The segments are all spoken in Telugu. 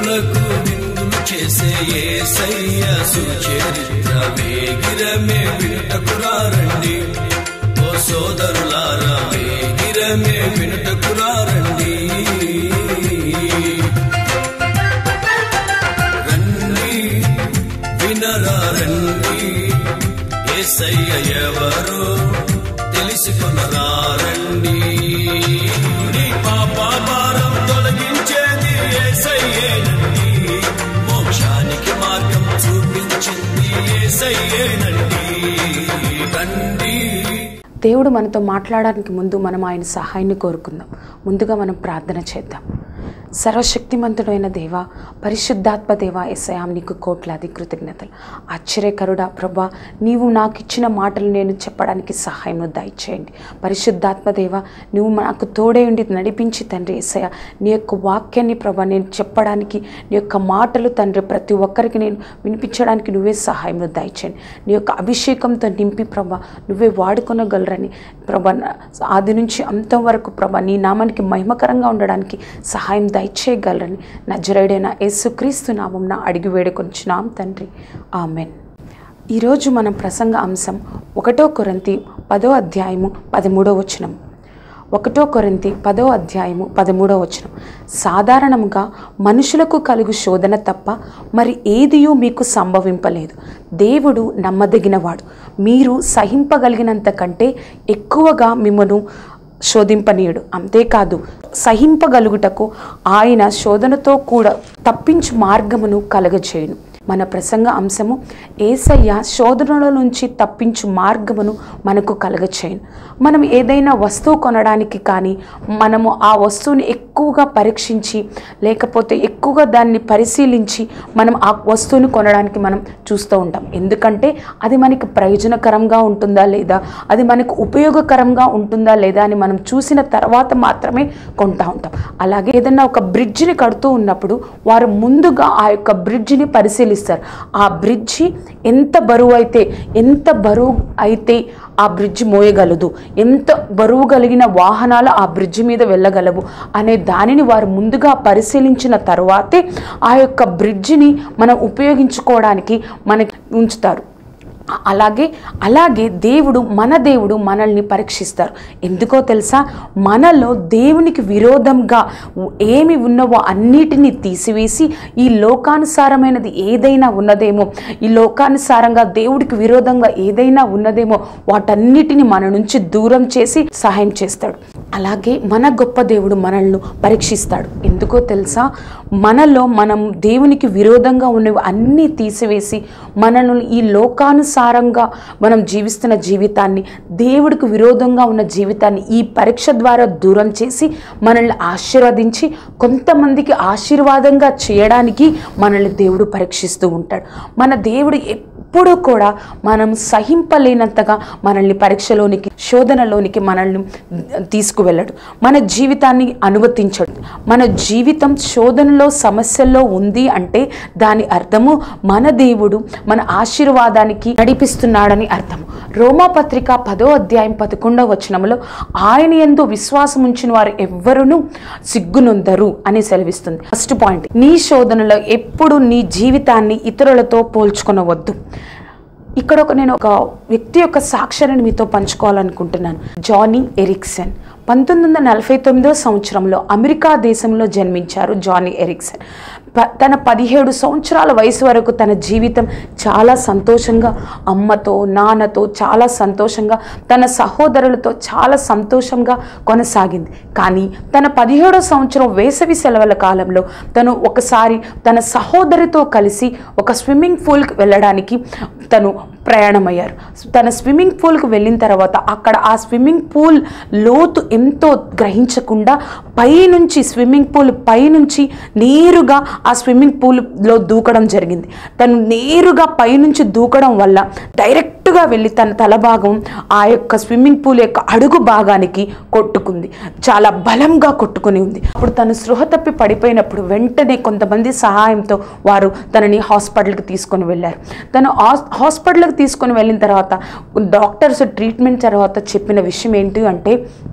దీనులకు విందులు చేసే ఏసయ్య సుచరిత్ర వేగిరమే వినుటకురారండి ఓ సోదరులారా వేగిరమే వినుటకురారండి రండి వినరా రండి ఏసయ్య ఎవరో తెలుసుకొనరా రండి నీ పాప భారం తొలగించేది ఏసయ్యేనండి మోక్షానికి మార్గం చూపించింది ఏసయ్యేనండి రండి దేవుడు మనతో మాట్లాడడానికి ముందు మనం ఆయన సహాయాన్ని కోరుకుందాం ముందుగా మనం ప్రార్థన చేద్దాం సర్వశక్తిమంతుడైన దేవ పరిశుద్ధాత్మ దేవ ఎస్ఐయాం నీకు కోట్లాది కృతజ్ఞతలు ఆశ్చర్యకరుడా ప్రభా నీవు నాకు ఇచ్చిన మాటలు నేను చెప్పడానికి సహాయం దయచేయండి పరిశుద్ధాత్మ దేవ నువ్వు నాకు తోడే ఉండి నడిపించి తండ్రి ఎస్ఐయ నీ యొక్క వాక్యాన్ని ప్రభా నేను చెప్పడానికి నీ యొక్క మాటలు తండ్రి ప్రతి ఒక్కరికి నేను వినిపించడానికి నువ్వే సహాయం దయచేయండి నీ యొక్క అభిషేకంతో నింపి ప్రభా నువ్వే వాడుకొనగలరని ప్రభా నా- ఆది నుంచి అంతం వరకు ప్రభా నీ నామానికి మహిమకరంగా ఉండడానికి సహాయం దయచేయగలరని నజరేడైన యేసుక్రీస్తు నామంన అడిగి వేడుకొంచున్నాం తండ్రి ఆమెన్ ఈరోజు మనం ప్రసంగ అంశం ఒకటో కొరంతి పదో అధ్యాయము పదమూడో వచనం ఒకటో కొరింతి పదో అధ్యాయము పదమూడో వచనం సాధారణంగా మనుషులకు కలుగు శోధన తప్ప మరి ఏదియూ మీకు సంభవింపలేదు దేవుడు నమ్మదగినవాడు మీరు సహింపగలిగినంత కంటే ఎక్కువగా మిమ్మను శోధింపనీయుడు అంతేకాదు సహింపగలుగుటకు ఆయన శోధనతో కూడా తప్పించు మార్గమును కలగచేయును మన ప్రసంగ అంశము ఏసయ్య శోధనల నుంచి తప్పించు మార్గమును మనకు కలగచేయను మనం ఏదైనా వస్తువు కొనడానికి కానీ మనము ఆ వస్తువుని ఎక్కువగా పరీక్షించి లేకపోతే ఎక్కువగా దాన్ని పరిశీలించి మనం ఆ వస్తువుని కొనడానికి మనం చూస్తూ ఉంటాం ఎందుకంటే అది మనకి ప్రయోజనకరంగా ఉంటుందా లేదా అది మనకు ఉపయోగకరంగా ఉంటుందా లేదా అని మనం చూసిన తర్వాత మాత్రమే కొంటా ఉంటాం అలాగే ఏదైనా ఒక బ్రిడ్జిని కడుతూ ఉన్నప్పుడు వారు ముందుగా ఆ యొక్క బ్రిడ్జిని పరిశీలిస్తారు ఆ బ్రిడ్జి ఎంత బరువు అయితే ఎంత బరువు అయితే ఆ బ్రిడ్జి మోయగలదు ఎంత బరువు కలిగిన వాహనాలు ఆ బ్రిడ్జి మీద వెళ్ళగలవు అనే దానిని వారు ముందుగా పరిశీలించిన తర్వాతే ఆ యొక్క బ్రిడ్జిని మనం ఉపయోగించుకోవడానికి మనకి ఉంచుతారు అలాగే అలాగే దేవుడు మన దేవుడు మనల్ని పరీక్షిస్తారు ఎందుకో తెలుసా మనలో దేవునికి విరోధంగా ఏమి ఉన్నవో అన్నిటినీ తీసివేసి ఈ లోకానుసారమైనది ఏదైనా ఉన్నదేమో ఈ లోకానుసారంగా దేవుడికి విరోధంగా ఏదైనా ఉన్నదేమో వాటన్నిటిని మన నుంచి దూరం చేసి సహాయం చేస్తాడు అలాగే మన గొప్ప దేవుడు మనల్ని పరీక్షిస్తాడు ఎందుకో తెలుసా మనలో మనం దేవునికి విరోధంగా ఉన్నవి అన్నీ తీసివేసి మనల్ని ఈ లోకానుసారంగా మనం జీవిస్తున్న జీవితాన్ని దేవుడికి విరోధంగా ఉన్న జీవితాన్ని ఈ పరీక్ష ద్వారా దూరం చేసి మనల్ని ఆశీర్వదించి కొంతమందికి ఆశీర్వాదంగా చేయడానికి మనల్ని దేవుడు పరీక్షిస్తూ ఉంటాడు మన దేవుడు ఎప్పుడూ కూడా మనం సహింపలేనంతగా మనల్ని పరీక్షలోనికి శోధనలోనికి మనల్ని తీసుకువెళ్ళడు మన జీవితాన్ని అనుమతించడు మన జీవితం శోధనలో సమస్యల్లో ఉంది అంటే దాని అర్థము మన దేవుడు మన ఆశీర్వాదానికి నడిపిస్తున్నాడని అర్థం రోమాపత్రిక పదో అధ్యాయం పదకొండవ వచనంలో ఆయన ఎందు విశ్వాసం ఉంచిన వారు ఎవ్వరును సిగ్గునొందరు అని సెలవిస్తుంది ఫస్ట్ పాయింట్ నీ శోధనలో ఎప్పుడు నీ జీవితాన్ని ఇతరులతో పోల్చుకొనవద్దు ఇక్కడ ఒక నేను ఒక వ్యక్తి యొక్క సాక్ష్యాన్ని మీతో పంచుకోవాలనుకుంటున్నాను జానీ ఎరిక్సన్ పంతొమ్మిది వందల నలభై తొమ్మిదో సంవత్సరంలో అమెరికా దేశంలో జన్మించారు జానీ ఎరిక్సన్ ప తన పదిహేడు సంవత్సరాల వయసు వరకు తన జీవితం చాలా సంతోషంగా అమ్మతో నాన్నతో చాలా సంతోషంగా తన సహోదరులతో చాలా సంతోషంగా కొనసాగింది కానీ తన పదిహేడో సంవత్సరం వేసవి సెలవుల కాలంలో తను ఒకసారి తన సహోదరితో కలిసి ఒక స్విమ్మింగ్ పూల్కి వెళ్ళడానికి తను ప్రయాణమయ్యారు తన స్విమ్మింగ్ పూల్కి వెళ్ళిన తర్వాత అక్కడ ఆ స్విమ్మింగ్ పూల్ లోతు ఎంతో గ్రహించకుండా పైనుంచి స్విమ్మింగ్ పూల్ పైనుంచి నేరుగా ఆ స్విమ్మింగ్ పూల్లో దూకడం జరిగింది తను నేరుగా పైనుంచి దూకడం వల్ల డైరెక్ట్గా వెళ్ళి తన తల భాగం ఆ యొక్క స్విమ్మింగ్ పూల్ యొక్క అడుగు భాగానికి కొట్టుకుంది చాలా బలంగా కొట్టుకుని ఉంది అప్పుడు తను స్పృహ తప్పి పడిపోయినప్పుడు వెంటనే కొంతమంది సహాయంతో వారు తనని హాస్పిటల్కి తీసుకొని వెళ్ళారు తను హాస్ హాస్పిటల్కి తీసుకొని వెళ్ళిన తర్వాత డాక్టర్స్ ట్రీట్మెంట్ తర్వాత చెప్పిన విషయం ఏంటి అంటే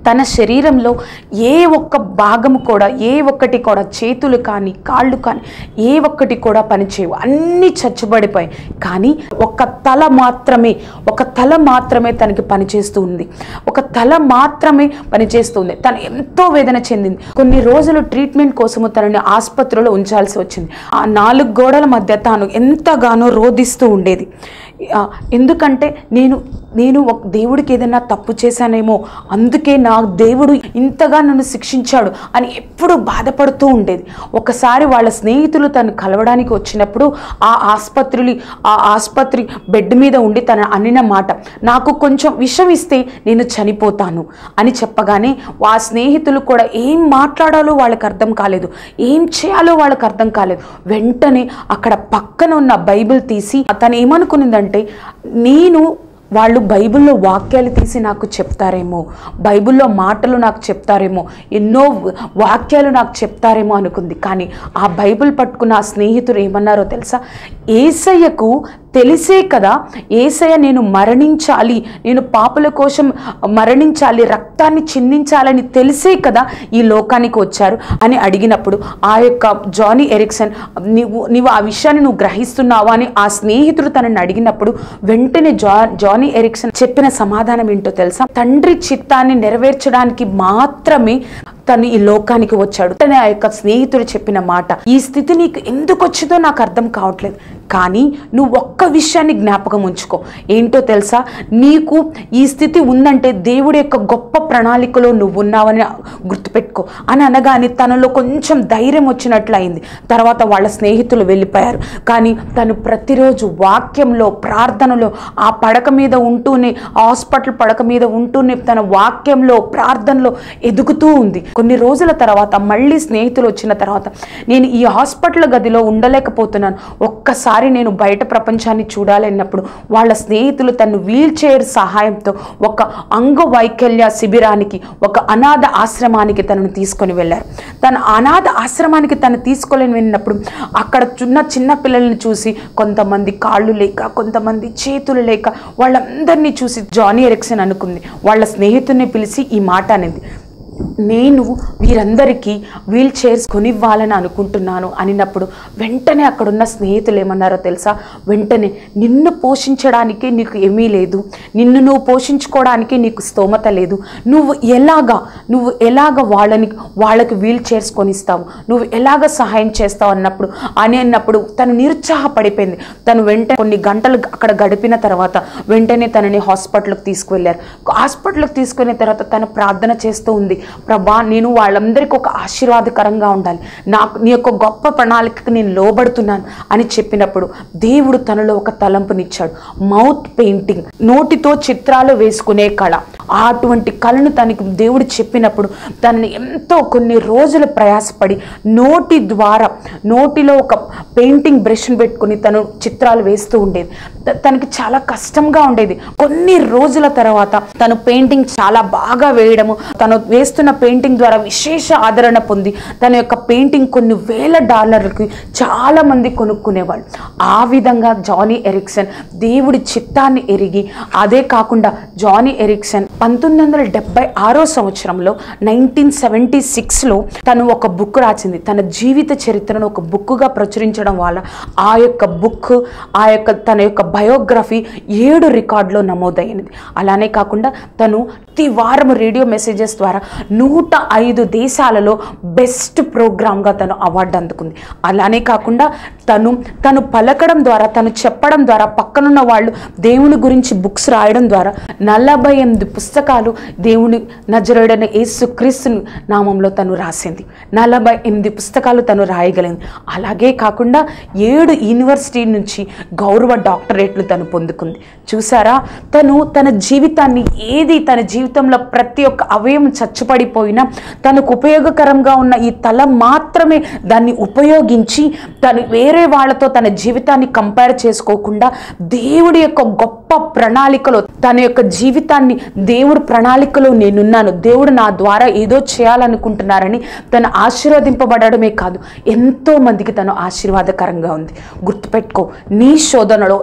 తన శరీరంలో ఏ ఒక్క భాగము కూడా ఏ ఒక్కటి కూడా చేతులు కానీ కాళ్ళు కానీ ఏ ఒక్కటి కూడా పనిచేయవు అన్నీ చచ్చుబడిపోయాయి కానీ ఒక తల మాత్రమే ఒక తల మాత్రమే తనకి పనిచేస్తూ ఉంది ఒక తల మాత్రమే పనిచేస్తుంది తను ఎంతో వేదన చెందింది కొన్ని రోజులు ట్రీట్మెంట్ కోసము తనని ఆసుపత్రిలో ఉంచాల్సి వచ్చింది ఆ నాలుగు గోడల మధ్య తాను ఎంతగానో రోధిస్తూ ఉండేది ఆ, ఎందుకంటే నేను నేను ఒక దేవుడికి ఏదైనా తప్పు చేశానేమో అందుకే నా దేవుడు ఇంతగా నన్ను శిక్షించాడు అని ఎప్పుడూ బాధపడుతూ ఉండేది ఒకసారి వాళ్ళ స్నేహితులు తను కలవడానికి వచ్చినప్పుడు ఆ ఆసుపత్రి ఆ ఆసుపత్రి బెడ్ మీద ఉండి తన అనిన మాట నాకు కొంచెం విషం ఇస్తే నేను చనిపోతాను అని చెప్పగానే ఆ స్నేహితులు కూడా ఏం మాట్లాడాలో వాళ్ళకి అర్థం కాలేదు ఏం చేయాలో వాళ్ళకి అర్థం కాలేదు వెంటనే అక్కడ పక్కన ఉన్న బైబిల్ తీసి తను ఏమనుకునిందంటే నేను వాళ్ళు బైబిల్లో వాక్యాలు తీసి నాకు చెప్తారేమో బైబిల్లో మాటలు నాకు చెప్తారేమో ఎన్నో వాక్యాలు నాకు చెప్తారేమో అనుకుంది కానీ ఆ బైబిల్ పట్టుకున్న ఆ స్నేహితుడు ఏమన్నారో తెలుసా ఏసయ్యకు తెలిసే కదా ఏసయ్య నేను మరణించాలి నేను పాపుల కోసం మరణించాలి రక్తాన్ని చిందించాలని తెలిసే కదా ఈ లోకానికి వచ్చారు అని అడిగినప్పుడు ఆ యొక్క జానీ ఎరిక్సన్ నీవు నీవు ఆ విషయాన్ని నువ్వు గ్రహిస్తున్నావా అని ఆ స్నేహితుడు తనని అడిగినప్పుడు వెంటనే జా జానీ ఎరిక్సన్ చెప్పిన సమాధానం ఏంటో తెలుసా తండ్రి చిత్తాన్ని నెరవేర్చడానికి మాత్రమే తను ఈ లోకానికి వచ్చాడు తన ఆ యొక్క స్నేహితుడు చెప్పిన మాట ఈ స్థితి నీకు ఎందుకు వచ్చిందో నాకు అర్థం కావట్లేదు కానీ నువ్వు ఒక్క విషయాన్ని జ్ఞాపకం ఉంచుకో ఏంటో తెలుసా నీకు ఈ స్థితి ఉందంటే దేవుడి యొక్క గొప్ప ప్రణాళికలో నువ్వు ఉన్నావని గుర్తుపెట్టుకో అని అనగానే తనలో కొంచెం ధైర్యం వచ్చినట్లు అయింది తర్వాత వాళ్ళ స్నేహితులు వెళ్ళిపోయారు కానీ తను ప్రతిరోజు వాక్యంలో ప్రార్థనలో ఆ పడక మీద ఉంటూనే హాస్పిటల్ పడక మీద ఉంటూనే తన వాక్యంలో ప్రార్థనలో ఎదుగుతూ ఉంది కొన్ని రోజుల తర్వాత మళ్ళీ స్నేహితులు వచ్చిన తర్వాత నేను ఈ హాస్పిటల్ గదిలో ఉండలేకపోతున్నాను ఒక్కసారి నేను బయట ప్రపంచాన్ని చూడాలన్నప్పుడు వాళ్ళ స్నేహితులు తను వీల్ చైర్ సహాయంతో ఒక అంగవైకల్య శిబిరానికి ఒక అనాథ ఆశ్రమానికి తనను తీసుకొని వెళ్ళారు తన అనాథ ఆశ్రమానికి తను తీసుకొని వెళ్ళినప్పుడు అక్కడ చిన్న చిన్న పిల్లల్ని చూసి కొంతమంది కాళ్ళు లేక కొంతమంది చేతులు లేక వాళ్ళందరినీ చూసి జానీ ఎరిక్సన్ అనుకుంది వాళ్ళ స్నేహితుడిని పిలిచి ఈ మాట అనేది నేను వీరందరికీ వీల్ చైర్స్ కొనివ్వాలని అనుకుంటున్నాను అనినప్పుడు వెంటనే అక్కడున్న స్నేహితులు ఏమన్నారో తెలుసా వెంటనే నిన్ను పోషించడానికి నీకు ఏమీ లేదు నిన్ను నువ్వు పోషించుకోవడానికి నీకు స్తోమత లేదు నువ్వు ఎలాగా నువ్వు ఎలాగ వాళ్ళని వాళ్ళకి వీల్ చైర్స్ కొనిస్తావు నువ్వు ఎలాగ సహాయం చేస్తావు అన్నప్పుడు అని అన్నప్పుడు తను నిరుత్సాహపడిపోయింది తను వెంటనే కొన్ని గంటలు అక్కడ గడిపిన తర్వాత వెంటనే తనని హాస్పిటల్కి తీసుకువెళ్ళారు హాస్పిటల్కి తీసుకునే తర్వాత తను ప్రార్థన చేస్తూ ఉంది ప్రభా నేను వాళ్ళందరికీ ఒక ఆశీర్వాదకరంగా ఉండాలి నాకు నీ యొక్క గొప్ప ప్రణాళికకు నేను లోబడుతున్నాను అని చెప్పినప్పుడు దేవుడు తనలో ఒక తలంపునిచ్చాడు మౌత్ పెయింటింగ్ నోటితో చిత్రాలు వేసుకునే కళ అటువంటి కళను తనకి దేవుడు చెప్పినప్పుడు తనని ఎంతో కొన్ని రోజులు ప్రయాసపడి నోటి ద్వారా నోటిలో ఒక పెయింటింగ్ బ్రష్ని పెట్టుకుని తను చిత్రాలు వేస్తూ ఉండేది త- తనకి చాలా కష్టంగా ఉండేది కొన్ని రోజుల తర్వాత తను పెయింటింగ్ చాలా బాగా వేయడము తను వేస్తున్న పెయింటింగ్ ద్వారా విశేష ఆదరణ పొంది తన యొక్క పెయింటింగ్ కొన్ని వేల డాలర్లకి చాలా మంది కొనుక్కునేవాళ్ళు ఆ విధంగా జానీ ఎరిక్సన్ దేవుడి చిత్తాన్ని ఎరిగి అదే కాకుండా జానీ ఎరిక్సన్ పంతొమ్మిది వందల డెబ్బై ఆరో సంవత్సరంలో నైన్టీన్ సెవెంటీ సిక్స్లో తను ఒక బుక్ రాసింది తన జీవిత చరిత్రను ఒక బుక్గా ప్రచురించడం వల్ల ఆ యొక్క బుక్ ఆ యొక్క తన యొక్క బయోగ్రఫీ ఏడు రికార్డులో నమోదైనది అలానే కాకుండా తను ప్రతి వారం రేడియో మెసేజెస్ ద్వారా నూట ఐదు దేశాలలో బెస్ట్ ప్రోగ్రామ్గా తను అవార్డు అందుకుంది అలానే కాకుండా తను తను పలకడం ద్వారా తను చెప్పడం ద్వారా పక్కనున్న వాళ్ళు దేవుని గురించి బుక్స్ రాయడం ద్వారా నలభై ఎనిమిది పుస్తకాలు దేవుని నజరుడైన యేసు క్రీస్తు నామంలో తను రాసింది నలభై ఎనిమిది పుస్తకాలు తను రాయగలిగింది అలాగే కాకుండా ఏడు యూనివర్సిటీ నుంచి గౌరవ డాక్టరేట్లు తను పొందుకుంది చూసారా తను తన జీవితాన్ని ఏది తన జీవితంలో ప్రతి ఒక్క అవయవం చచ్చుపడిపోయినా తనకు ఉపయోగకరంగా ఉన్న ఈ తల మాత్రమే దాన్ని ఉపయోగించి తను వేరే వాళ్ళతో తన జీవితాన్ని కంపేర్ చేసుకోకుండా దేవుడి యొక్క గొప్ప ప్రణాళికలో తన యొక్క జీవితాన్ని దేవుడి ప్రణాళికలో నేనున్నాను దేవుడు నా ద్వారా ఏదో చేయాలనుకుంటున్నారని తను ఆశీర్వదింపబడమే కాదు ఎంతో మందికి తను ఆశీర్వాదకరంగా ఉంది గుర్తుపెట్టుకో నీ శోధనలో ఎప్పుడు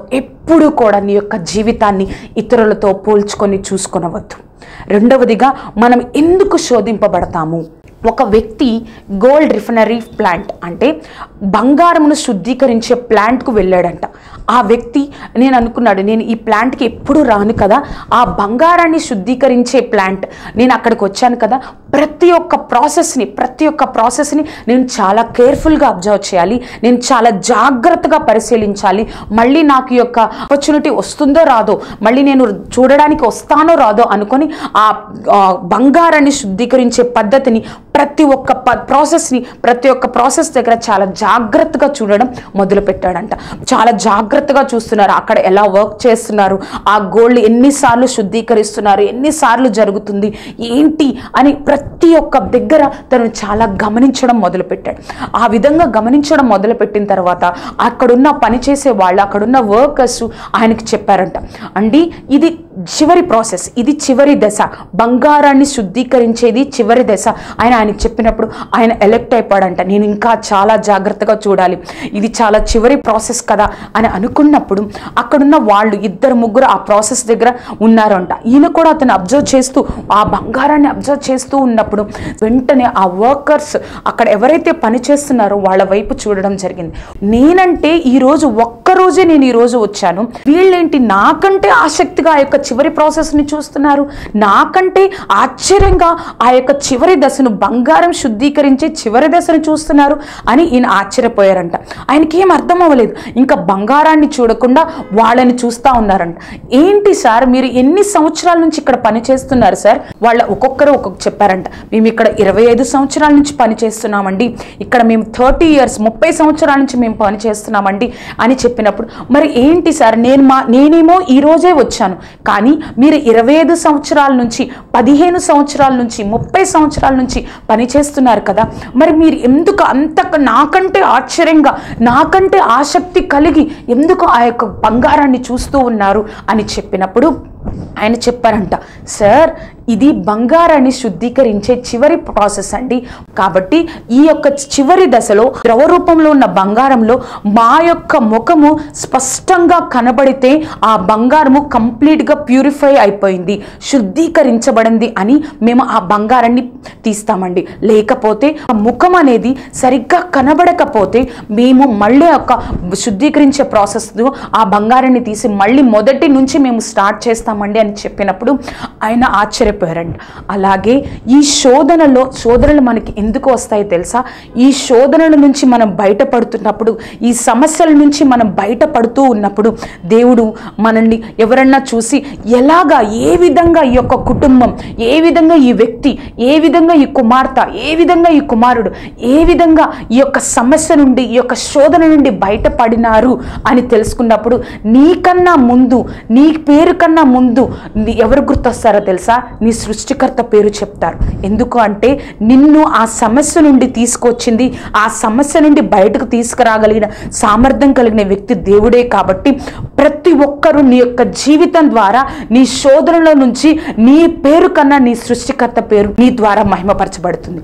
ఎప్పుడు కూడా నీ యొక్క జీవితాన్ని ఇతరులతో పోల్చుకొని చూసుకొనవద్దు రెండవదిగా మనం ఎందుకు శోధింపబడతాము ఒక వ్యక్తి గోల్డ్ రిఫైనరీ ప్లాంట్ అంటే బంగారమును శుద్ధీకరించే ప్లాంట్కు వెళ్ళాడంట ఆ వ్యక్తి నేను అనుకున్నాడు నేను ఈ ప్లాంట్కి ఎప్పుడు రాను కదా ఆ బంగారాన్ని శుద్ధీకరించే ప్లాంట్ నేను అక్కడికి వచ్చాను కదా ప్రతి ఒక్క ప్రాసెస్ని ప్రతి ఒక్క ప్రాసెస్ని నేను చాలా కేర్ఫుల్గా అబ్జర్వ్ చేయాలి నేను చాలా జాగ్రత్తగా పరిశీలించాలి మళ్ళీ నాకు ఈ యొక్క ఆపర్చునిటీ వస్తుందో రాదో మళ్ళీ నేను చూడడానికి వస్తానో రాదో అనుకొని ఆ ఆ, బంగారాన్ని శుద్ధీకరించే పద్ధతిని ప్రతి ఒక్క ప ప్రాసెస్ని ప్రతి ఒక్క ప్రాసెస్ దగ్గర చాలా జాగ్రత్తగా చూడడం మొదలు పెట్టాడంట చాలా జాగ్రత్తగా చూస్తున్నారు అక్కడ ఎలా వర్క్ చేస్తున్నారు ఆ గోల్డ్ ఎన్నిసార్లు శుద్ధీకరిస్తున్నారు ఎన్నిసార్లు జరుగుతుంది ఏంటి అని ప్రతి ఒక్క దగ్గర తను చాలా గమనించడం మొదలుపెట్టాడు ఆ విధంగా గమనించడం మొదలుపెట్టిన తర్వాత అక్కడున్న పనిచేసే వాళ్ళు అక్కడున్న వర్కర్స్ ఆయనకి చెప్పారంట అండి ఇది చివరి ప్రాసెస్ ఇది చివరి దశ బంగారాన్ని శుద్ధీకరించేది చివరి దశ ఆయన ఆయనకి చెప్పినప్పుడు ఆయన ఎలెక్ట్ అయిపోయాడంట నేను ఇంకా చాలా జాగ్రత్తగా చూడాలి ఇది చాలా చివరి ప్రాసెస్ కదా అని అనుకున్నప్పుడు అక్కడున్న వాళ్ళు ఇద్దరు ముగ్గురు ఆ ప్రాసెస్ దగ్గర ఉన్నారంట ఈయన కూడా అతను అబ్జర్వ్ చేస్తూ ఆ బంగారాన్ని అబ్జర్వ్ చేస్తూ ఉన్నప్పుడు వెంటనే ఆ వర్కర్స్ అక్కడ ఎవరైతే పని చేస్తున్నారో వాళ్ళ వైపు చూడడం జరిగింది నేనంటే ఈ రోజు ఒక్కరోజే నేను ఈ రోజు వచ్చాను వీళ్ళేంటి నాకంటే ఆసక్తిగా ఆ యొక్క చివరి ప్రాసెస్ ని చూస్తున్నారు నాకంటే ఆశ్చర్యంగా ఆ యొక్క చివరి దశను బంగారం శుద్ధీకరించే చివరి దశను చూస్తున్నారు అని ఈయన ఆశ్చర్యపోయారంట ఆయనకి ఏం అర్థం అవ్వలేదు ఇంకా బంగారాన్ని చూడకుండా వాళ్ళని చూస్తా ఉన్నారంట ఏంటి సార్ మీరు ఎన్ని సంవత్సరాల నుంచి ఇక్కడ పని చేస్తున్నారు సార్ వాళ్ళ ఒక్కొక్కరు ఒక్కొక్క చెప్పారంట మేము ఇక్కడ ఇరవై ఐదు సంవత్సరాల నుంచి పని చేస్తున్నామండి ఇక్కడ మేము థర్టీ ఇయర్స్ ముప్పై సంవత్సరాల నుంచి మేము పని చేస్తున్నామండి అని చెప్పినప్పుడు మరి ఏంటి సార్ నేను మా నేనేమో ఈ రోజే వచ్చాను కానీ మీరు ఇరవై ఐదు సంవత్సరాల నుంచి పదిహేను సంవత్సరాల నుంచి ముప్పై సంవత్సరాల నుంచి పని చేస్తున్నారు కదా మరి మీరు ఎందుకు అంత నాకంటే ఆశ్చర్యంగా నాకంటే ఆసక్తి కలిగి ఎందుకు ఆ యొక్క బంగారాన్ని చూస్తూ ఉన్నారు అని చెప్పినప్పుడు ఆయన చెప్పారంట సార్ ఇది బంగారాన్ని శుద్ధీకరించే చివరి ప్రాసెస్ అండి కాబట్టి ఈ యొక్క చివరి దశలో ద్రవ రూపంలో ఉన్న బంగారంలో మా యొక్క ముఖము స్పష్టంగా కనబడితే ఆ బంగారము కంప్లీట్గా ప్యూరిఫై అయిపోయింది శుద్ధీకరించబడింది అని మేము ఆ బంగారాన్ని తీస్తామండి లేకపోతే ఆ ముఖం అనేది సరిగ్గా కనబడకపోతే మేము మళ్ళీ ఒక శుద్ధీకరించే ప్రాసెస్ ఆ బంగారాన్ని తీసి మళ్ళీ మొదటి నుంచి మేము స్టార్ట్ చేస్తామండి అని చెప్పినప్పుడు ఆయన ఆశ్చర్యపోయారండి అలాగే ఈ శోధనలో శోధనలు మనకి ఎందుకు వస్తాయో తెలుసా ఈ శోధనల నుంచి మనం బయటపడుతున్నప్పుడు ఈ సమస్యల నుంచి మనం బయటపడుతూ ఉన్నప్పుడు దేవుడు మనల్ని ఎవరన్నా చూసి ఎలాగా ఏ విధంగా ఈ యొక్క కుటుంబం ఏ విధంగా ఈ వ్యక్తి ఏ విధంగా ఈ కుమార్తె ఏ విధంగా ఈ కుమారుడు ఏ విధంగా ఈ యొక్క సమస్య నుండి ఈ యొక్క శోధన నుండి బయటపడినారు అని తెలుసుకున్నప్పుడు నీకన్నా ముందు నీ పేరు కన్నా ముందు నీ- ఎవరు గుర్తొస్తారో తెలుసా నీ సృష్టికర్త పేరు చెప్తారు ఎందుకు అంటే నిన్ను ఆ సమస్య నుండి తీసుకొచ్చింది ఆ సమస్య నుండి బయటకు తీసుకురాగలిగిన సామర్థ్యం కలిగిన వ్యక్తి దేవుడే కాబట్టి ప్రతి ఒక్కరూ నీ యొక్క జీవితం ద్వారా నీ శోధనలో నుంచి నీ పేరు కన్నా నీ సృష్టికర్త పేరు నీ ద్వారా మహిమపరచబడుతుంది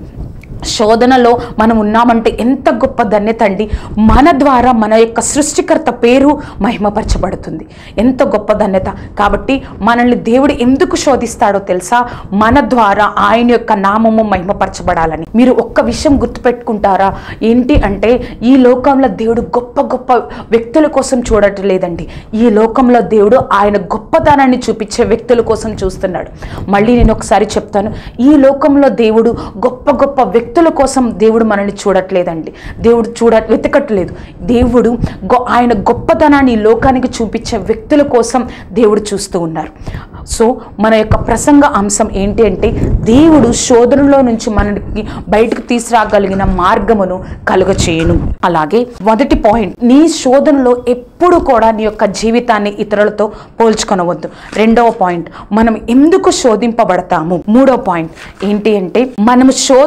శోధనలో మనం ఉన్నామంటే ఎంత గొప్ప ధన్యత అండి మన ద్వారా మన యొక్క సృష్టికర్త పేరు మహిమపరచబడుతుంది ఎంత గొప్ప ధన్యత కాబట్టి మనల్ని దేవుడు ఎందుకు శోధిస్తాడో తెలుసా మన ద్వారా ఆయన యొక్క నామము మహిమపరచబడాలని మీరు ఒక్క విషయం గుర్తుపెట్టుకుంటారా ఏంటి అంటే ఈ లోకంలో దేవుడు గొప్ప గొప్ప వ్యక్తుల కోసం చూడట్లేదండి ఈ లోకంలో దేవుడు ఆయన గొప్పతనాన్ని చూపించే వ్యక్తుల కోసం చూస్తున్నాడు మళ్ళీ నేను ఒకసారి చెప్తాను ఈ లోకంలో దేవుడు గొప్ప గొప్ప వ్యక్తుల కోసం దేవుడు మనల్ని చూడట్లేదండి దేవుడు చూడ వెతకట్లేదు దేవుడు గొ- ఆయన గొప్పతనాన్ని ఈ లోకానికి చూపించే వ్యక్తుల కోసం దేవుడు చూస్తూ ఉన్నారు సో మన యొక్క ప్రసంగ అంశం ఏంటి అంటే దేవుడు శోధనలో నుంచి మనకి బయటకు తీసుకురాగలిగిన మార్గమును కలుగచేయను అలాగే మొదటి పాయింట్ నీ శోధనలో ఎప్పుడు కూడా నీ యొక్క జీవితాన్ని ఇతరులతో పోల్చుకొనవద్దు రెండవ పాయింట్ మనం ఎందుకు శోధింపబడతాము మూడో పాయింట్ ఏంటి అంటే మనము శోధనలో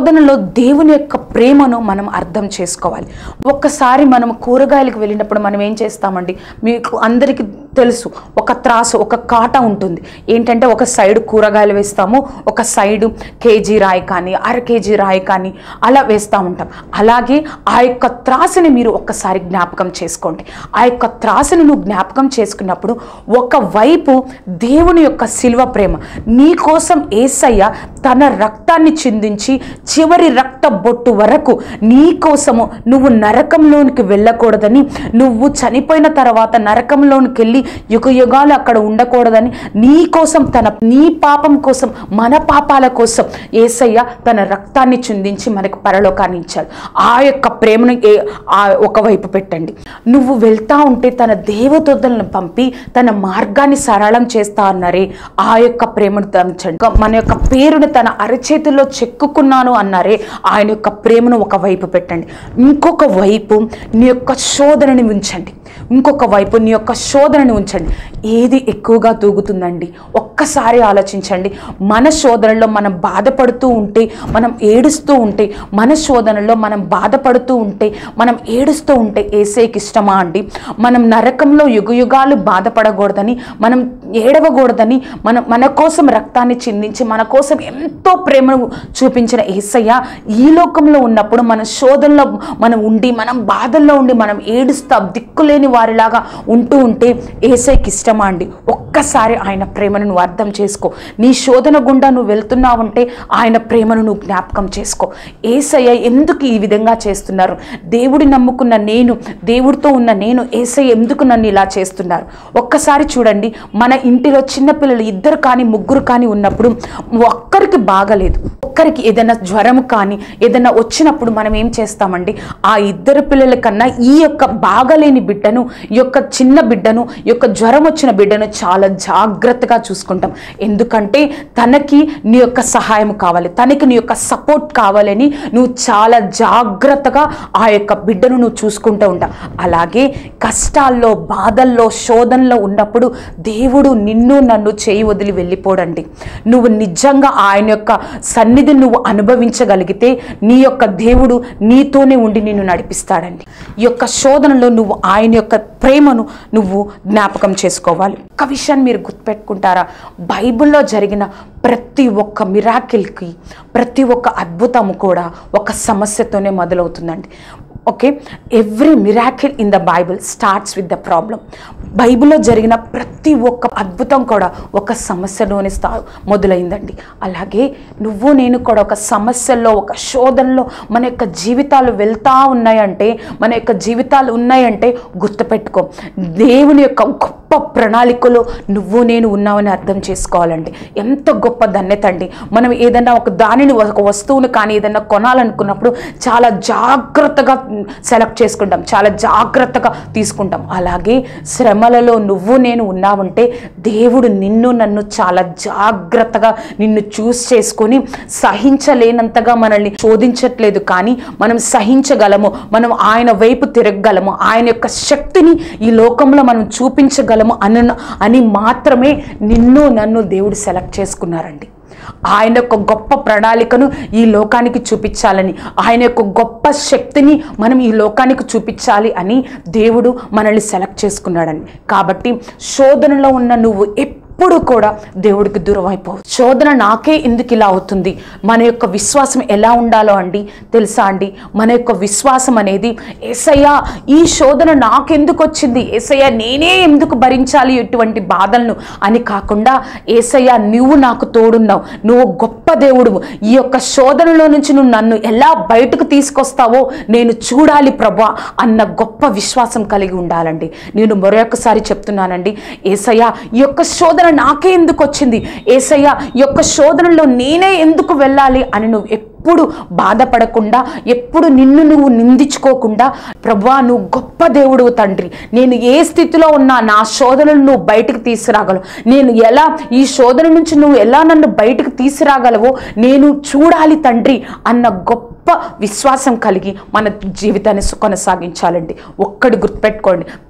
దేవుని యొక్క ప్రేమను మనం అర్థం చేసుకోవాలి ఒక్కసారి మనం కూరగాయలకు వెళ్ళినప్పుడు మనం ఏం చేస్తామండి మీకు అందరికీ తెలుసు ఒక త్రాసు ఒక కాట ఉంటుంది ఏంటంటే ఒక సైడ్ కూరగాయలు వేస్తాము ఒక సైడు కేజీ రాయి కానీ అర కేజీ రాయి కానీ అలా వేస్తూ ఉంటాం అలాగే ఆ యొక్క త్రాసుని మీరు ఒక్కసారి జ్ఞాపకం చేసుకోండి ఆ యొక్క త్రాసుని నువ్వు జ్ఞాపకం చేసుకున్నప్పుడు ఒకవైపు దేవుని యొక్క శిల్వ ప్రేమ నీ కోసం ఏసయ్య తన రక్తాన్ని చిందించి చివరి రక్త బొట్టు వరకు నీ కోసము నువ్వు నరకంలోనికి వెళ్ళకూడదని నువ్వు చనిపోయిన తర్వాత నరకంలోనికి వెళ్ళి యుగ యుగాలు అక్కడ ఉండకూడదని నీ కోసం తన నీ పాపం కోసం మన పాపాల కోసం ఏసయ్య తన రక్తాన్ని చిందించి మనకు పరలోకాన్ని ఇచ్చాడు ఆ యొక్క ప్రేమను ఏ ఆ ఒకవైపు పెట్టండి నువ్వు వెళ్తా ఉంటే తన దేవదూతలను పంపి తన మార్గాన్ని సరళం చేస్తా అన్నారే ఆ యొక్క ప్రేమను దంచండి మన యొక్క పేరును తన అరచేతిలో చెక్కుకున్నాను అన్నారే ఆయన యొక్క ప్రేమను ఒక వైపు పెట్టండి ఇంకొక వైపు నీ యొక్క శోధనని ఉంచండి ఇంకొక వైపు నీ యొక్క శోధనని ఉంచండి ఏది ఎక్కువగా తూగుతుందండి ఒక్కసారి ఆలోచించండి మన శోధనలో మనం బాధపడుతూ ఉంటే మనం ఏడుస్తూ ఉంటే మన శోధనలో మనం బాధపడుతూ ఉంటే మనం ఏడుస్తూ ఉంటే ఏసేకి ఇష్టమా అండి మనం నరకంలో యుగయుగాలు బాధపడకూడదని మనం ఏడవకూడదని మనం మన కోసం రక్తాన్ని చిందించి మన కోసం ఎంతో ప్రేమను చూపించిన ఏసయ్య ఈ లోకంలో ఉన్నప్పుడు మన శోధనలో మనం ఉండి మనం బాధల్లో ఉండి మనం ఏడుస్తా దిక్కులేని వారిలాగా ఉంటూ ఉంటే ఏసైకి ఇష్టమా అండి ఒక్కసారి ఆయన ప్రేమను నువ్వు అర్థం చేసుకో నీ శోధన గుండా నువ్వు వెళ్తున్నావంటే ఆయన ప్రేమను నువ్వు జ్ఞాపకం చేసుకో ఏసయ్య ఎందుకు ఈ విధంగా చేస్తున్నారు దేవుడి నమ్ముకున్న నేను దేవుడితో ఉన్న నేను ఏసయ్య ఎందుకు నన్ను ఇలా చేస్తున్నారు ఒక్కసారి చూడండి మన ఇంటిలో చిన్నపిల్లలు ఇద్దరు కానీ ముగ్గురు కానీ ఉన్నప్పుడు ఒక్కరికి బాగలేదు ఒక్కరికి ఏదైనా జ్వరం కానీ ఏదైనా వచ్చినప్పుడు మనం ఏం చేస్తామండి ఆ ఇద్దరు పిల్లల కన్నా ఈ యొక్క బాగలేని బిడ్డను ఈ యొక్క చిన్న బిడ్డను ఈ యొక్క జ్వరం వచ్చిన బిడ్డను చాలా జాగ్రత్తగా చూసుకుంటాం ఎందుకంటే తనకి నీ యొక్క సహాయం కావాలి తనకి నీ యొక్క సపోర్ట్ కావాలని నువ్వు చాలా జాగ్రత్తగా ఆ యొక్క బిడ్డను నువ్వు చూసుకుంటూ ఉంటావు అలాగే కష్టాల్లో బాధల్లో శోధనలో ఉన్నప్పుడు దేవుడు నిన్ను నన్ను చేయి వదిలి వెళ్ళిపోడండి నువ్వు నిజంగా ఆయన యొక్క సన్నిధిని నువ్వు అనుభవించగలిగితే నీ యొక్క దేవుడు నీతోనే ఉండి నిన్ను నడిపిస్తాడండి ఈ యొక్క శోధనలో నువ్వు ఆయన యొక్క ప్రేమను నువ్వు జ్ఞాపకం చేసుకోవాలి ఒక విషయాన్ని మీరు గుర్తుపెట్టుకుంటారా బైబిల్లో జరిగిన ప్రతి ఒక్క మిరాకిల్కి ప్రతి ఒక్క అద్భుతము కూడా ఒక సమస్యతోనే మొదలవుతుందండి okay every miracle in the Bible starts with the problem బైబిల్లో జరిగిన ప్రతి ఒక్క అద్భుతం కూడా ఒక సమస్యలోనే స్టా మొదలైందండి అలాగే నువ్వు నేను కూడా ఒక సమస్యల్లో ఒక శోధనలో మన యొక్క జీవితాలు వెళ్తా ఉన్నాయంటే మన యొక్క జీవితాలు ఉన్నాయంటే గుర్తుపెట్టుకో దేవుని యొక్క గొప్ప ప్రణాళికలో నువ్వు నేను ఉన్నావని అర్థం చేసుకోవాలండి ఎంత గొప్ప ధన్యత అండి మనం ఏదైనా ఒక దానిని ఒక వస్తువును కానీ ఏదైనా కొనాలనుకున్నప్పుడు చాలా జాగ్రత్తగా సెలెక్ట్ చేసుకుంటాం చాలా జాగ్రత్తగా తీసుకుంటాం అలాగే శ్రమలలో నువ్వు నేను ఉన్నావంటే దేవుడు నిన్ను నన్ను చాలా జాగ్రత్తగా నిన్ను చూస్ చేసుకొని సహించలేనంతగా మనల్ని శోధించట్లేదు కానీ మనం సహించగలము మనం ఆయన వైపు తిరగగలము ఆయన యొక్క శక్తిని ఈ లోకంలో మనం చూపించగలము అని అని మాత్రమే నిన్ను నన్ను దేవుడు సెలెక్ట్ చేసుకున్నారండి ఆయన యొక్క గొప్ప ప్రణాళికను ఈ లోకానికి చూపించాలని ఆయన యొక్క గొప్ప శక్తిని మనం ఈ లోకానికి చూపించాలి అని దేవుడు మనల్ని సెలెక్ట్ చేసుకున్నాడని కాబట్టి శోధనలో ఉన్న నువ్వు ఎప్పుడు కూడా దేవుడికి దూరం అయిపోవు శోధన నాకే ఎందుకు ఇలా అవుతుంది మన యొక్క విశ్వాసం ఎలా ఉండాలో అండి తెలుసా అండి మన యొక్క విశ్వాసం అనేది ఏసయ్యా ఈ శోధన నాకెందుకు వచ్చింది ఏసయ్య నేనే ఎందుకు భరించాలి ఇటువంటి బాధలను అని కాకుండా ఏసయ్య నువ్వు నాకు తోడున్నావు నువ్వు గొప్ప దేవుడు ఈ యొక్క శోధనలో నుంచి నువ్వు నన్ను ఎలా బయటకు తీసుకొస్తావో నేను చూడాలి ప్రభా అన్న గొప్ప విశ్వాసం కలిగి ఉండాలండి నేను మరొకసారి చెప్తున్నానండి ఏసయ్య ఈ యొక్క శోధన నాకే ఎందుకు వచ్చింది ఏసయ్య ఈ యొక్క శోధనలో నేనే ఎందుకు వెళ్ళాలి అని నువ్వు ఎప్పుడు బాధపడకుండా ఎప్పుడు నిన్ను నువ్వు నిందించుకోకుండా ప్రభా నువ్వు గొప్ప దేవుడు తండ్రి నేను ఏ స్థితిలో ఉన్నా నా శోధనలు నువ్వు బయటకు తీసుకురాగలవు నేను ఎలా ఈ శోధన నుంచి నువ్వు ఎలా నన్ను బయటకు తీసుకురాగలవో నేను చూడాలి తండ్రి అన్న గొప్ప విశ్వాసం కలిగి మన జీవితాన్ని కొనసాగించాలండి ఒక్కడి గుర్తుపెట్టుకోండి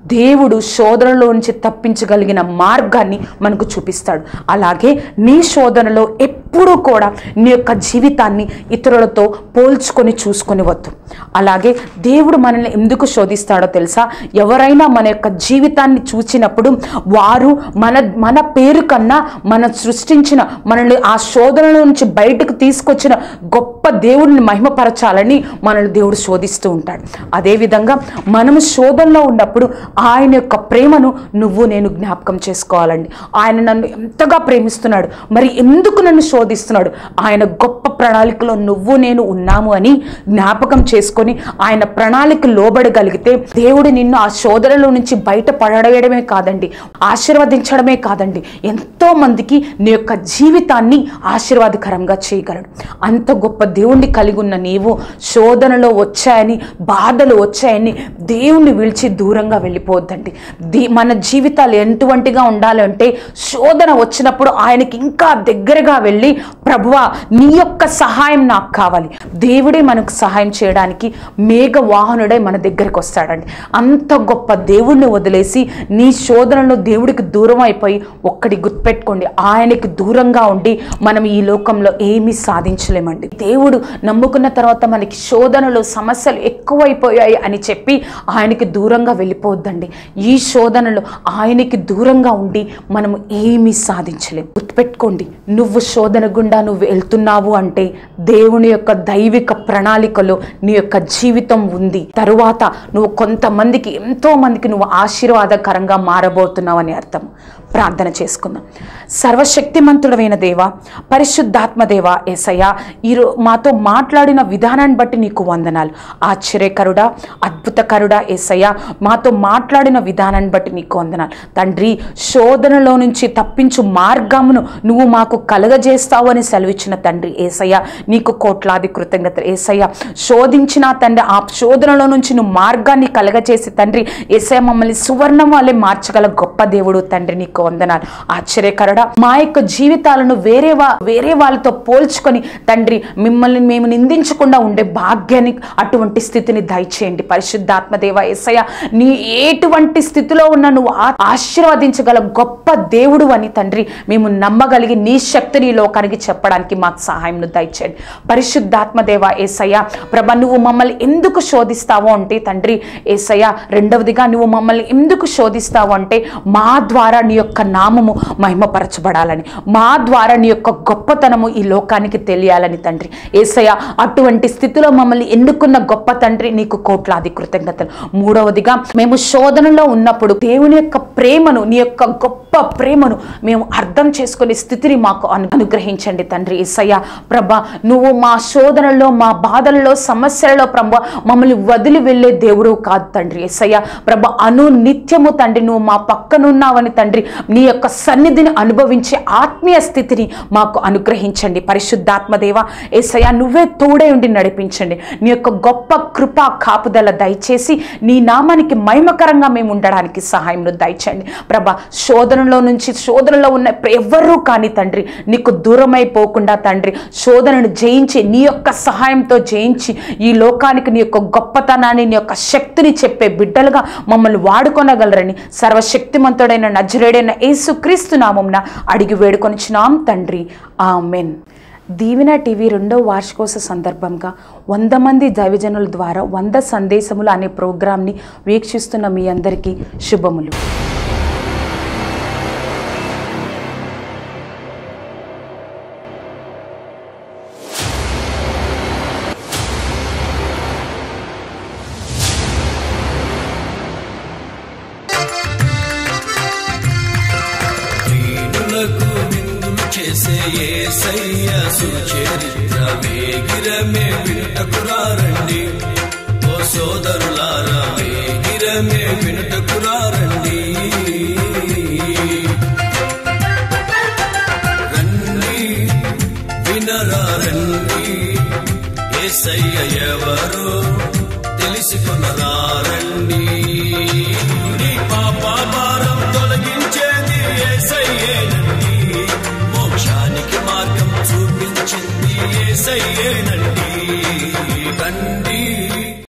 దేవుడు శోధనలో నుంచి తప్పించగలిగిన మార్గాన్ని మనకు చూపిస్తాడు అలాగే నీ శోధనలో ఎప్పుడూ కూడా నీ యొక్క జీవితాన్ని ఇతరులతో పోల్చుకొని చూసుకొని వద్దు అలాగే దేవుడు మనల్ని ఎందుకు శోధిస్తాడో తెలుసా ఎవరైనా మన యొక్క జీవితాన్ని చూచినప్పుడు వారు మన మన పేరు కన్నా మన సృష్టించిన మనల్ని ఆ శోధనల నుంచి బయటకు తీసుకొచ్చిన గొప్ప దేవుడిని మహిమపరచాలని మనల్ని దేవుడు శోధిస్తూ ఉంటాడు అదేవిధంగా మనము శోధనలో ఉన్నప్పుడు ఆయన యొక్క ప్రేమను నువ్వు నేను జ్ఞాపకం చేసుకోవాలండి ఆయన నన్ను ఎంతగా ప్రేమిస్తున్నాడు మరి ఎందుకు నన్ను శోధిస్తున్నాడు ఆయన గొప్ప ప్రణాళికలో నువ్వు నేను ఉన్నాము అని జ్ఞాపకం చేసుకొని ఆయన ప్రణాళిక లోబడగలిగితే దేవుడు నిన్ను ఆ శోధనలో నుంచి బయట పడవేయడమే కాదండి ఆశీర్వదించడమే కాదండి ఎంతో మందికి నీ యొక్క జీవితాన్ని ఆశీర్వాదకరంగా చేయగలడు అంత గొప్ప దేవుణ్ణి కలిగి ఉన్న నీవు శోధనలో వచ్చాయని బాధలు వచ్చాయని దేవుణ్ణి విడిచి దూరంగా వెళ్ళిపోవద్దండి దీ మన జీవితాలు ఎటువంటిగా ఉండాలంటే శోధన వచ్చినప్పుడు ఆయనకి ఇంకా దగ్గరగా వెళ్ళి ప్రభువా నీ యొక్క సహాయం నాకు కావాలి దేవుడే మనకు సహాయం చేయడానికి మేఘ వాహనుడై మన దగ్గరికి వస్తాడండి అంత గొప్ప దేవుణ్ణి వదిలేసి నీ శోధనలో దేవుడికి దూరం అయిపోయి ఒక్కడి గుర్తుపెట్టుకోండి ఆయనకి దూరంగా ఉండి మనం ఈ లోకంలో ఏమీ సాధించలేమండి దేవుడు నమ్ముకున్న తర్వాత మనకి శోధనలు సమస్యలు ఎక్కువైపోయాయి అని చెప్పి ఆయనకి దూరంగా వెళ్ళిపోవద్దండి ఈ శోధనలు ఆయనకి దూరంగా ఉండి మనము ఏమీ సాధించలేం గుర్తుపెట్టుకోండి నువ్వు శోధన గుండా నువ్వు వెళ్తున్నావు అంటే దేవుని యొక్క దైవిక ప్రణాళికలో నీ యొక్క జీవితం ఉంది తరువాత నువ్వు కొంతమందికి ఎంతో మందికి నువ్వు ఆశీర్వాదకరంగా మారబోతున్నావు అని అర్థం ప్రార్థన చేసుకుందాం సర్వశక్తిమంతుడమైన దేవ పరిశుద్ధాత్మ దేవ ఏసయ్య ఈరో మాతో మాట్లాడిన విధానాన్ని బట్టి నీకు వందనాలు ఆశ్చర్యకరుడా అద్భుతకరుడా ఏసయ్య మాతో మాట్లాడిన విధానాన్ని బట్టి నీకు వందనాలు తండ్రి శోధనలో నుంచి తప్పించు మార్గమును నువ్వు మాకు కలగజేస్తావు అని సెలవిచ్చిన తండ్రి ఏసయ్య నీకు కోట్లాది కృతజ్ఞత ఏసయ్య శోధించిన తండ్రి ఆ శోధనలో నుంచి నువ్వు మార్గాన్ని కలగజేసి తండ్రి ఏసయ్య మమ్మల్ని సువర్ణం వల్లే మార్చగల గొప్ప దేవుడు తండ్రి నీకు వందనాలు ఆశ్చర్యకరుడా మా యొక్క జీవితాలను వేరే వా వేరే వాళ్ళతో పోల్చుకొని తండ్రి మిమ్మల్ని మేము నిందించకుండా ఉండే భాగ్యాన్ని అటువంటి స్థితిని దయచేయండి పరిశుద్ధాత్మ దేవ ఏసయ్య నీ ఎటువంటి స్థితిలో ఉన్న నువ్వు ఆ- ఆశీర్వదించగల గొప్ప దేవుడు అని తండ్రి మేము నమ్మగలిగి నీ శక్తిని ఈ లోకానికి చెప్పడానికి మాకు సహాయం దయచేయండి పరిశుద్ధాత్మ దేవ ఏసయ్య ప్రభ నువ్వు మమ్మల్ని ఎందుకు శోధిస్తావు అంటే తండ్రి ఏసయ్య రెండవదిగా నువ్వు మమ్మల్ని ఎందుకు శోధిస్తావు అంటే మా ద్వారా నీ యొక్క నామము మహిమపరచబడాలని మా ద్వారా నీ యొక్క గొప్పతనము ఈ లోకానికి తెలియాలని తండ్రి ఏసయ్య అటువంటి స్థితిలో మమ్మల్ని ఎన్నుకున్న గొప్ప తండ్రి నీకు కోట్లాది కృతజ్ఞతలు మూడవదిగా మేము శోధనలో ఉన్నప్పుడు దేవుని యొక్క ప్రేమను నీ యొక్క గొప్ప ప్రేమను మేము అర్థం చేసుకునే స్థితిని మాకు అను- అనుగ్రహించండి తండ్రి ఏసయ్య ప్రభ నువ్వు మా శోధనలో మా బాధలలో సమస్యలలో ప్రభ మమ్మల్ని వదిలి వెళ్ళే దేవుడు కాదు తండ్రి ఏసయ్య ప్రభ అను నిత్యము తండ్రి నువ్వు మా పక్కనున్నావని తండ్రి నీ యొక్క సన్నిధిని అనుభవించే ఆత్మీయ స్థితిని మాకు అనుగ్రహించండి పరిశుద్ధాత్మ దేవ ఏసయ్య నువ్వే తోడే ఉండి నడిపించండి నీ యొక్క గొప్ప కృప కాపుదల దయచేసి నీ నామానికి మహిమకరంగా మేము ఉండడానికి సహాయం దయచేయండి ప్రభ శోధనలో నుంచి శోధనలో ఉన్న ఎవ్వరూ కానీ తండ్రి నీకు దూరమైపోకుండా తండ్రి శోధనను జయించి నీ యొక్క సహాయంతో జయించి ఈ లోకానికి నీ యొక్క గొప్పతనాన్ని నీ యొక్క శక్తిని చెప్పే బిడ్డలుగా మమ్మల్ని వాడుకొనగలరని సర్వశక్తిమంతుడైన నజరేడైన యేసుక్రీస్తు నామంన అడిగి వేడుకొనిచున్నాం తండ్రి ఆమెన్ దీవెన టీవీ రెండో వార్షికోత్సవ సందర్భంగా వంద మంది దైవజనుల ద్వారా వంద సందేశములు అనే ప్రోగ్రాంని వీక్షిస్తున్న మీ అందరికీ శుభములు దీనులకు విందులు చేసే ఏసయ్య సుచరిత్ర వేగిరమే వినుటకురారండి ఓ సోదరులారా వేగిరమే వినుటకురారండి రండి వినరా రండి ఏసయ్య ఎవరు తెలుసుకునరా రండి నీ పాప భారం తొలగించేది ఏసయ్యేనండి మోక్షానికి మార్గం చూపించింది ఏసయ్యే